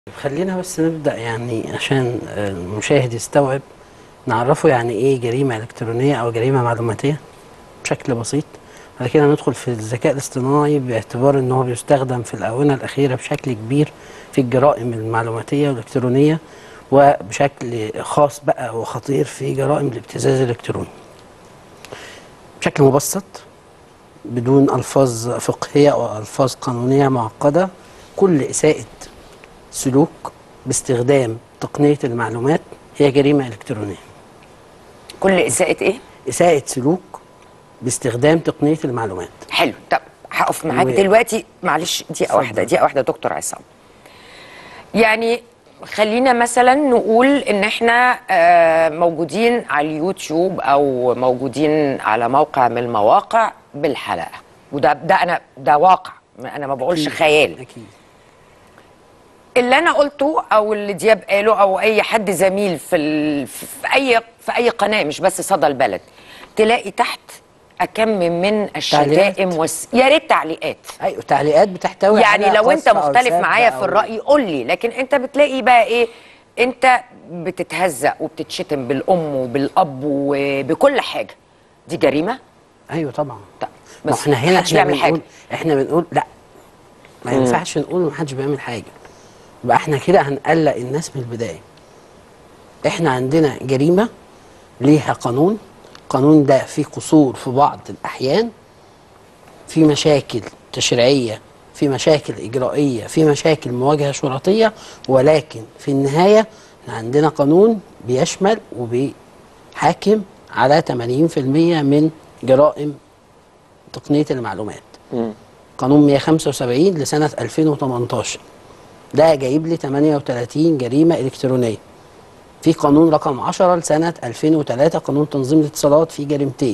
خلينا بس نبدأ يعني عشان المشاهد يستوعب نعرفه يعني ايه جريمة إلكترونية أو جريمة معلوماتية بشكل بسيط بعد كده ندخل في الذكاء الاصطناعي باعتبار ان هو بيستخدم في الآونة الأخيرة بشكل كبير في الجرائم المعلوماتية والإلكترونية وبشكل خاص بقى وخطير في جرائم الابتزاز الإلكتروني بشكل مبسط بدون ألفاظ فقهية أو ألفاظ قانونية معقدة كل إساءة سلوك باستخدام تقنية المعلومات هي جريمة إلكترونية كل اساءه ايه إساءة سلوك باستخدام تقنية المعلومات حلو طب هقف معاك و- دلوقتي معلش دقيقه اتفضل. واحده دقيقه واحده دكتور عصام يعني خلينا مثلا نقول ان احنا آه، موجودين على اليوتيوب او موجودين على موقع من المواقع بالحلقه وده ده انا ده واقع انا ما بقولش خيال أكيد اللي انا قلته او اللي دياب قاله او اي حد زميل في ال... في اي في اي قناه مش بس صدى البلد تلاقي تحت اكم من الشتائم والس... يا ريت تعليقات أيوة تعليقات بتحتوي يعني على لو انت قصف أو مختلف سب معايا أو- في الراي قول لي لكن انت بتلاقي بقى ايه انت بتتهزق وبتتشتم بالام وبالاب وبكل حاجه دي جريمه أيوة طبعا طب ما بس احنا هنا محدش احنا بيعمل بنقول حاجه احنا بنقول لا ما ينفعش نقول ما حدش بيعمل حاجه يبقى احنا كده هنقلق الناس من البدايه احنا عندنا جريمه ليها قانون القانون ده فيه قصور في بعض الاحيان في مشاكل تشريعيه في مشاكل اجرائيه في مشاكل مواجهه شرطيه ولكن في النهايه احنا عندنا قانون بيشمل وبيحاكم على 80% من جرائم تقنيه المعلومات قانون 175 لسنه 2018 ده جايب لي 38 جريمه الكترونيه في قانون رقم 10 لسنه 2003 قانون تنظيم الاتصالات فيه جريمتين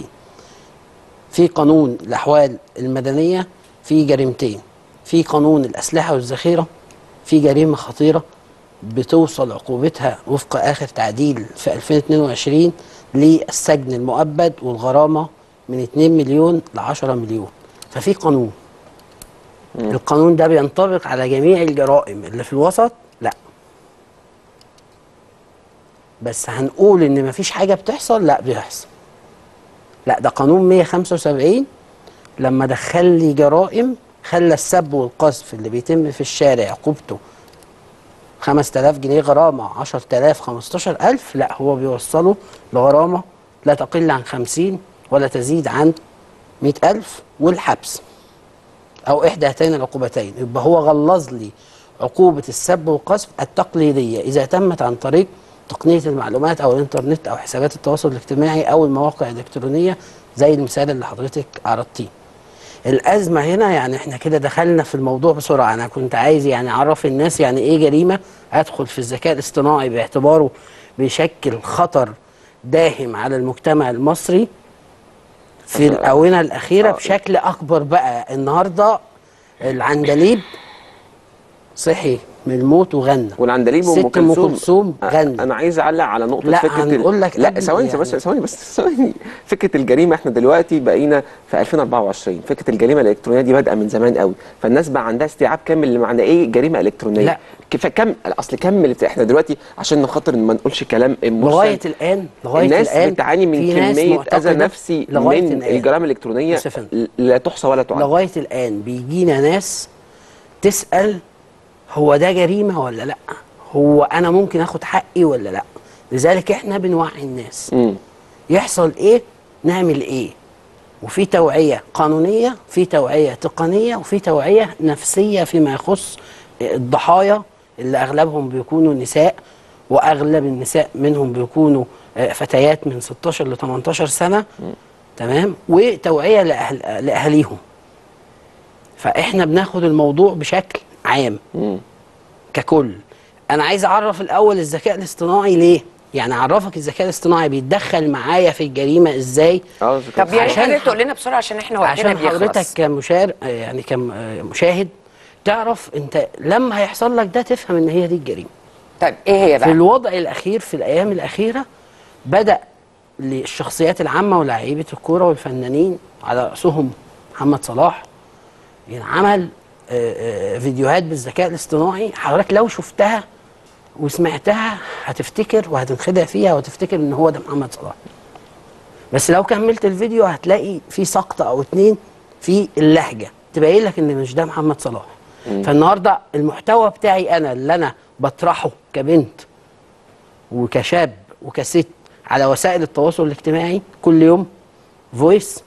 في قانون الاحوال المدنيه فيه جريمتين في قانون الاسلحه والذخيره في جريمه خطيره بتوصل عقوبتها وفق اخر تعديل في 2022 للسجن المؤبد والغرامه من 2 مليون ل 10 مليون ففي قانون القانون ده بينطبق على جميع الجرائم اللي في الوسط لا بس هنقول ان مفيش حاجه بتحصل لا بيحصل لا ده قانون 175 لما دخل لي جرائم خلى السب والقذف اللي بيتم في الشارع عقوبته 5000 جنيه غرامه 10000 15000 لا هو بيوصله لغرامه لا تقل عن 50 ولا تزيد عن 100000 والحبس او احدى هاتين العقوبتين يبقى هو غلظ لي عقوبه السب والقذف التقليديه اذا تمت عن طريق تقنيه المعلومات او الانترنت او حسابات التواصل الاجتماعي او المواقع الالكترونيه زي المثال اللي حضرتك عرضتيه الازمه هنا يعني احنا كده دخلنا في الموضوع بسرعه انا كنت عايز يعني اعرف الناس يعني ايه جريمه ادخل في الذكاء الاصطناعي باعتباره بيشكل خطر داهم على المجتمع المصري في الاونه الاخيره بشكل اكبر بقى النهارده العندليب صحي من الموت وغنى والعندليب وام ست ام كلثوم كلثوم أ- غنى انا عايز اعلق على نقطه لا، فكره ال- هنقول لك لا قبل ثواني يعني. بس ثواني بس ثواني فكره الجريمه احنا دلوقتي بقينا في 2024 فكره الجريمه الالكترونيه دي بادئه من زمان قوي فالناس بقى عندها استيعاب كامل لمعنى ايه جريمه الكترونيه لا. كيف كم اصل كم احنا دلوقتي عشان نخاطر ما نقولش كلام مرسل لغايه الان لغايه الناس الان بتعاني من في ناس كميه اذى معتقدة نفسي لغاية من الآن. الجرائم الالكترونيه بص يا فندم. لا تحصى ولا تعد لغايه الان بيجينا ناس تسال هو ده جريمه ولا لا هو انا ممكن اخد حقي ولا لا لذلك احنا بنوعي الناس مم. يحصل ايه نعمل ايه وفي توعيه قانونيه في توعيه تقنيه وفي توعيه نفسيه فيما يخص الضحايا اللي اغلبهم بيكونوا نساء واغلب النساء منهم بيكونوا آه، فتيات من 16 ل 18 سنه تمام وتوعيه لأهل لاهاليهم فاحنا بناخد الموضوع بشكل عام مم. ككل انا عايز اعرف الاول الذكاء الاصطناعي ليه يعني اعرفك الذكاء الاصطناعي بيتدخل معايا في الجريمه ازاي اه طب يعني عشان حضرتك ح- تقول لنا بسرعه عشان احنا وقتنا عشان بيخلص حضرتك كمشار يعني كمشاهد تعرف انت لما هيحصل لك ده تفهم ان هي دي الجريمه طيب ايه هي في بقى الوضع الاخير في الايام الاخيره بدا للشخصيات العامه ولاعيبه الكوره والفنانين على راسهم محمد صلاح ينعمل آه، آه، فيديوهات بالذكاء الاصطناعي حضرتك لو شفتها وسمعتها هتفتكر وهتنخدع فيها وتفتكر ان هو ده محمد صلاح بس لو كملت الفيديو هتلاقي في سقطه او اتنين في اللهجه تبين لك ان مش ده محمد صلاح فالنهارده المحتوى بتاعي انا اللي انا بطرحه كبنت وكشاب وكست على وسائل التواصل الاجتماعي كل يوم فويس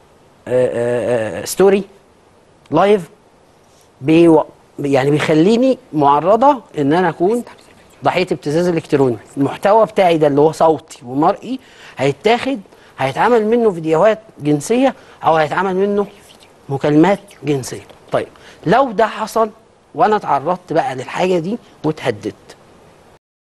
ستوري لايف بيو يعني بيخليني معرضه ان انا اكون ضحيه ابتزاز الكتروني المحتوى بتاعي ده اللي هو صوتي ومرئي هيتاخد هيتعمل منه فيديوهات جنسيه او هيتعمل منه مكالمات جنسيه طيب لو ده حصل وانا اتعرضت بقى للحاجه دي واتهددت